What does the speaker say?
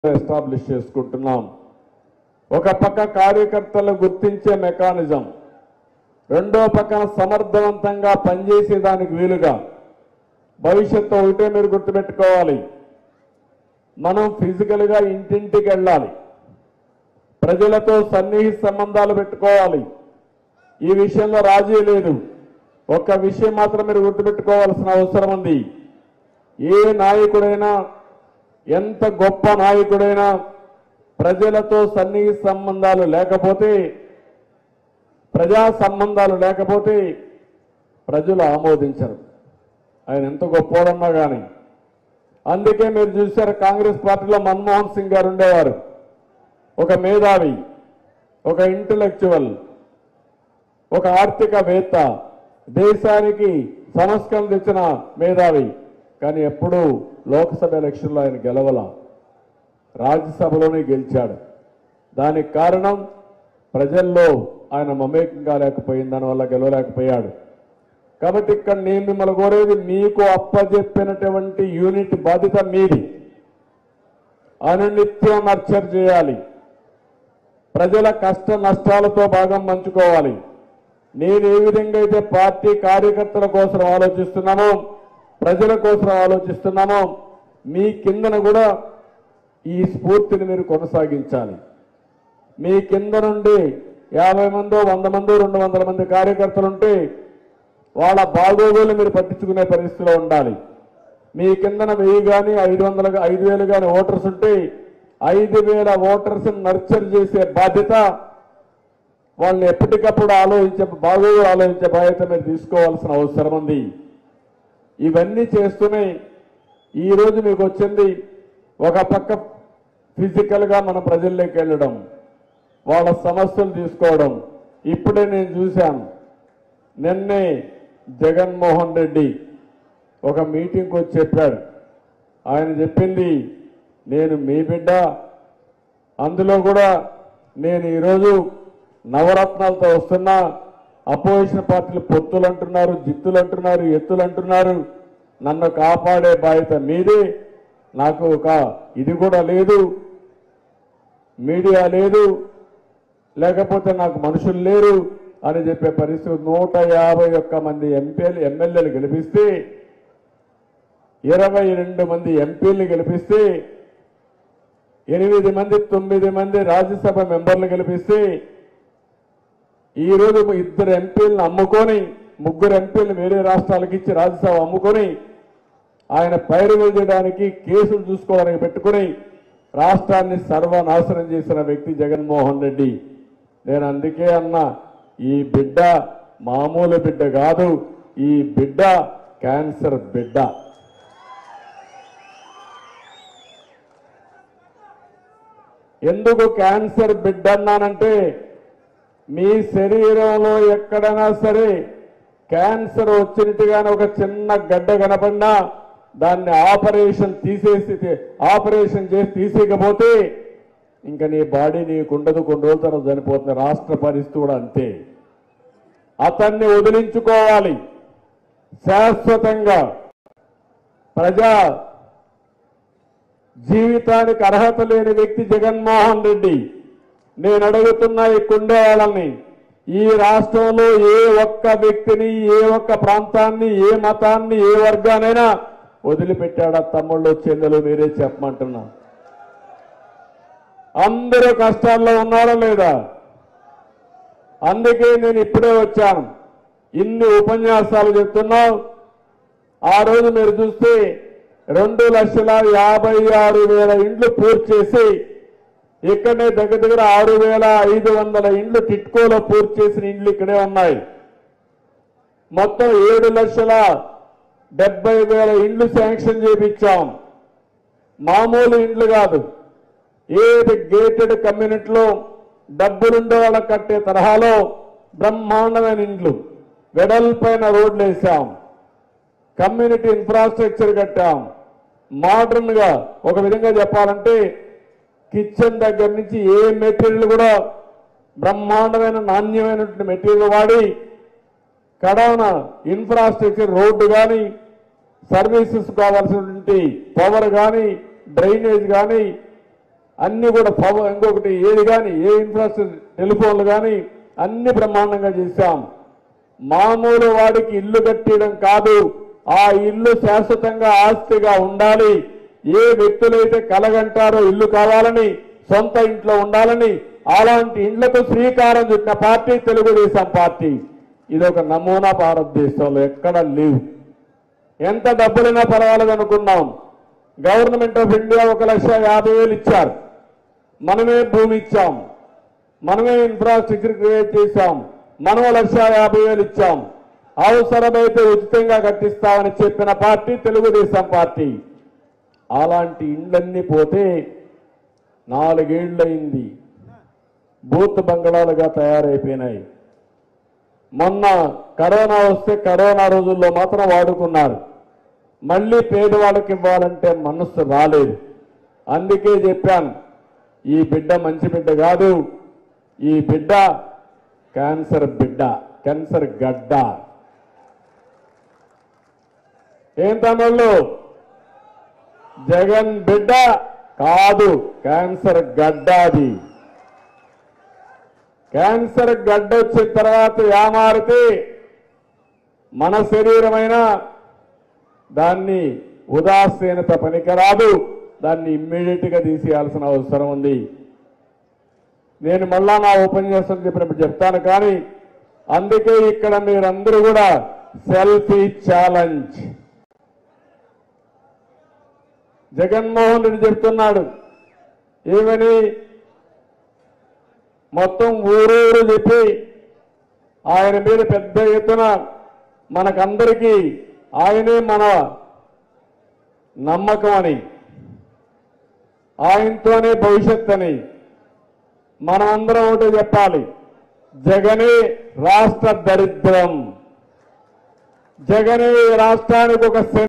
establish చేసుకుంటున్నాం ఒక పక్క కార్యకర్తలను గుర్తించే మెకానిజం రెండో పక్కన సమర్థవంతంగా పనిచేసే దానికి వీలుగా భవిష్యత్తు ఒకటే మీరు గుర్తుపెట్టుకోవాలి మనం ఫిజికల్గా ఇంటింటికి వెళ్ళాలి ప్రజలతో సన్నిహిత సంబంధాలు పెట్టుకోవాలి ఈ విషయంలో రాజీ లేదు ఒక్క విషయం మాత్రం మీరు గుర్తుపెట్టుకోవాల్సిన అవసరం ఉంది ఏ నాయకుడైనా ఎంత గొప్ప నాయకుడైనా ప్రజలతో సన్నిహిత సంబంధాలు లేకపోతే ప్రజా సంబంధాలు లేకపోతే ప్రజలు ఆమోదించరు ఆయన ఎంత గొప్పోడన్నా కానీ అందుకే మీరు చూశారు కాంగ్రెస్ పార్టీలో మన్మోహన్ సింగ్ గారు ఉండేవారు ఒక మేధావి ఒక ఇంటలెక్చువల్ ఒక ఆర్థికవేత్త దేశానికి సంస్కరణ తెచ్చిన మేధావి కానీ ఎప్పుడూ లోక్సభ ఎలక్షన్లో ఆయన గెలవల రాజ్యసభలోనే గెలిచాడు దానికి కారణం ప్రజల్లో ఆయన మమేకం కాలేకపోయింది దానివల్ల గెలవలేకపోయాడు కాబట్టి ఇక్కడ నేను మిమ్మల్ని కోరేది మీకు అప్పజెప్పినటువంటి యూనిట్ బాధ్యత మీది అనునిత్యం నర్చర్ చేయాలి ప్రజల కష్ట నష్టాలతో భాగం పంచుకోవాలి నేను ఏ విధంగా అయితే పార్టీ కార్యకర్తల కోసం ఆలోచిస్తున్నానో ప్రజల కోసం ఆలోచిస్తున్నానో మీ కిందన కూడా ఈ స్ఫూర్తిని మీరు కొనసాగించాలి మీ కింద నుండి యాభై మందో వంద మందో రెండు వందల మంది కార్యకర్తలు ఉంటే వాళ్ళ బాగోగులు మీరు పట్టించుకునే పరిస్థితిలో ఉండాలి మీ కిందన వెయ్యి కానీ ఐదు వందలు ఐదు వేలు కానీ ఓటర్స్ ఉంటే ఐదు వేల ఓటర్స్ నర్చర్ చేసే బాధ్యత వాళ్ళని ఎప్పటికప్పుడు ఆలోచించే బాగోగులు ఆలోచించే బాధ్యత మీరు తీసుకోవాల్సిన అవసరం ఉంది ఇవన్నీ చేస్తూనే ఈరోజు మీకు వచ్చింది ఒక పక్క ఫిజికల్గా మన ప్రజల్లోకి వెళ్ళడం వాళ్ళ సమస్యలు తీసుకోవడం ఇప్పుడే నేను చూశాను నిన్నే జగన్మోహన్ రెడ్డి ఒక మీటింగ్కి వచ్చి చెప్పాడు ఆయన చెప్పింది నేను మీ బిడ్డ అందులో కూడా నేను ఈరోజు నవరత్నాలతో వస్తున్నా అపోజిషన్ పార్టీలు పొత్తులు అంటున్నారు జిత్తులు అంటున్నారు ఎత్తులు అంటున్నారు నన్ను కాపాడే బాధ్యత మీదే నాకు ఒక ఇది కూడా లేదు మీడియా లేదు లేకపోతే నాకు మనుషులు లేరు అని చెప్పే పరిస్థితి నూట యాభై ఒక్క మంది ఎంపీలు ఎమ్మెల్యేలు గెలిపిస్తే ఇరవై రెండు మంది ఎంపీలను గెలిపిస్తే ఎనిమిది మంది తొమ్మిది మంది రాజ్యసభ మెంబర్లు గెలిపిస్తే ఈ రోజు ఇద్దరు ఎంపీలను అమ్ముకొని ముగ్గురు ఎంపీలను వేరే రాష్ట్రాలకు ఇచ్చి రాజ్యసభ అమ్ముకొని ఆయన పైరుగలు చేయడానికి కేసులు చూసుకోవడానికి పెట్టుకుని రాష్ట్రాన్ని సర్వనాశనం చేసిన వ్యక్తి జగన్మోహన్ రెడ్డి నేను అందుకే అన్నా ఈ బిడ్డ మామూలు బిడ్డ కాదు ఈ బిడ్డ క్యాన్సర్ బిడ్డ ఎందుకు క్యాన్సర్ బిడ్డ అన్నానంటే మీ శరీరంలో ఎక్కడైనా సరే క్యాన్సర్ వచ్చినట్టుగానే ఒక చిన్న గడ్డ కనపడినా దాన్ని ఆపరేషన్ తీసేసి ఆపరేషన్ చేసి తీసేయకపోతే ఇంకా నీ బాడీ నీకు ఉండదు కొన్ని రోజుల తర్వాత చనిపోతుంది రాష్ట్ర పరిస్థితి కూడా అంతే అతన్ని వదిలించుకోవాలి శాశ్వతంగా ప్రజా జీవితానికి అర్హత లేని వ్యక్తి జగన్మోహన్ రెడ్డి నేను అడుగుతున్నా ఈ కుండే వాళ్ళని ఈ రాష్ట్రంలో ఏ ఒక్క వ్యక్తిని ఏ ఒక్క ప్రాంతాన్ని ఏ మతాన్ని ఏ వర్గానైనా వదిలిపెట్టాడా తమ్ముళ్ళు చెల్లెలు మీరే చెప్పమంటున్నా అందరూ కష్టాల్లో ఉన్నారా లేదా అందుకే నేను ఇప్పుడే వచ్చాను ఇన్ని ఉపన్యాసాలు చెప్తున్నావు ఆ రోజు మీరు చూస్తే రెండు లక్షల యాభై ఆరు వేల ఇండ్లు పూర్తి చేసి ఇక్కడనే దగ్గర దగ్గర ఆరు వేల ఐదు వందల ఇండ్లు టిట్కోలో పూర్తి చేసిన ఇండ్లు ఇక్కడే ఉన్నాయి మొత్తం ఏడు లక్షల డెబ్బై వేల ఇండ్లు శాంక్షన్ చేపించాం మామూలు ఇండ్లు కాదు ఏది గేటెడ్ కమ్యూనిటీలో డబ్బులుండే వాళ్ళకి కట్టే తరహాలో బ్రహ్మాండమైన ఇండ్లు వెడల్పైన రోడ్లు వేసాం కమ్యూనిటీ ఇన్ఫ్రాస్ట్రక్చర్ కట్టాం మోడర్న్ గా ఒక విధంగా చెప్పాలంటే కిచెన్ దగ్గర నుంచి ఏ మెటీరియల్ కూడా బ్రహ్మాండమైన నాణ్యమైనటువంటి మెటీరియల్ వాడి కడాన ఇన్ఫ్రాస్ట్రక్చర్ రోడ్డు కానీ సర్వీసెస్ కావాల్సినటువంటి పవర్ కానీ డ్రైనేజ్ కానీ అన్ని కూడా పవ- ఇంకొకటి ఏది కానీ ఏ ఇన్ఫ్రాస్ట్రక్చర్ టెలిఫోన్లు కానీ అన్ని బ్రహ్మాండంగా చేశాం మామూలు వాడికి ఇల్లు కట్టడం కాదు ఆ ఇల్లు శాశ్వతంగా ఆస్తిగా ఉండాలి ఏ వ్యక్తులైతే కలగంటారో ఇల్లు కావాలని సొంత ఇంట్లో ఉండాలని అలాంటి ఇండ్లకు శ్రీకారం చుట్టిన పార్టీ తెలుగుదేశం పార్టీ ఇది ఒక నమూనా భారతదేశంలో ఎక్కడ లేవు ఎంత డబ్బులైనా పర్వాలేదు అనుకున్నాం గవర్నమెంట్ ఆఫ్ ఇండియా ఒక లక్ష యాభై వేలు ఇచ్చారు మనమే భూమి ఇచ్చాం మనమే ఇన్ఫ్రాస్ట్రక్చర్ క్రియేట్ చేశాం మనం లక్ష యాభై వేలు ఇచ్చాం అవసరమైతే ఉచితంగా కట్టిస్తామని చెప్పిన పార్టీ తెలుగుదేశం పార్టీ అలాంటి ఇండ్లన్నీ పోతే నాలుగేళ్లయింది బూత్ బంగళాలుగా తయారైపోయినాయి మొన్న కరోనా వస్తే కరోనా రోజుల్లో మాత్రం వాడుకున్నారు మళ్ళీ పేదవాళ్ళకి ఇవ్వాలంటే మనస్సు రాలేదు అందుకే చెప్పాను ఈ బిడ్డ మంచి బిడ్డ కాదు ఈ బిడ్డ క్యాన్సర్ బిడ్డ క్యాన్సర్ గడ్డ ఏం తమిళ్ళు జగన్ బిడ్డ కాదు క్యాన్సర్ గడ్డ అది క్యాన్సర్ గడ్డ వచ్చిన తర్వాత ఏమారితే మన శరీరమైన దాన్ని ఉదాసీనత పనికిరాదు దాన్ని ఇమ్మీడియట్ గా తీసేయాల్సిన అవసరం ఉంది నేను మళ్ళా నా ఉపన్యాసం చెప్పినప్పుడు చెప్తాను కానీ అందుకే ఇక్కడ మీరందరూ కూడా సెల్ఫీ ఛాలెంజ్ జగన్మోహన్ రెడ్డి చెప్తున్నాడు ఏమని మొత్తం ఊరూరు చెప్పి ఆయన మీద పెద్ద ఎత్తున మనకందరికీ ఆయనే మన నమ్మకం అని ఆయనతోనే భవిష్యత్ అని మనమందరం ఒకటి చెప్పాలి జగనే రాష్ట్ర దరిద్రం జగనే రాష్ట్రానికి ఒక